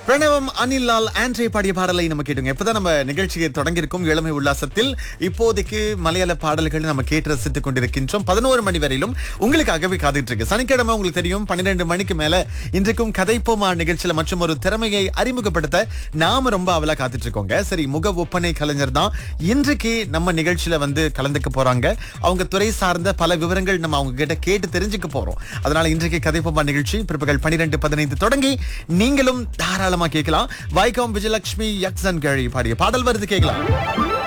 பிரணவம் அனில் லால் ஆண்ட்ரே பாடிய பாடலை நம்ம கேட்டுங்க இப்பதான் நம்ம நிகழ்ச்சியை தொடங்கியிருக்கும் இளமை உல்லாசத்தில் இப்போதைக்கு மலையாள பாடல்கள் நம்ம கேட்டு ரசித்துக் கொண்டிருக்கின்றோம் பதினோரு மணி வரையிலும் உங்களுக்காகவே காத்துட்டு இருக்கு சனிக்கிழமை உங்களுக்கு தெரியும் பன்னிரெண்டு மணிக்கு மேல இன்றைக்கும் கதைப்போமா நிகழ்ச்சியில மற்றும் ஒரு திறமையை அறிமுகப்படுத்த நாம ரொம்ப அவலா காத்துட்டு இருக்கோங்க சரி முக ஒப்பனை கலைஞர் தான் இன்றைக்கு நம்ம நிகழ்ச்சியில வந்து கலந்துக்க போறாங்க அவங்க துறை சார்ந்த பல விவரங்கள் நம்ம அவங்க கிட்ட கேட்டு தெரிஞ்சுக்க போறோம் அதனால இன்றைக்கு கதைப்போமா நிகழ்ச்சி பிற்பகல் பன்னிரெண்டு பதினைந்து தொடங்கி நீங்களும் தாராளமா கேட்கலாம் வைகாம் விஜயலட்சுமி யக்சன் கழி பாடிய பாடல் வருது கேட்கலாம்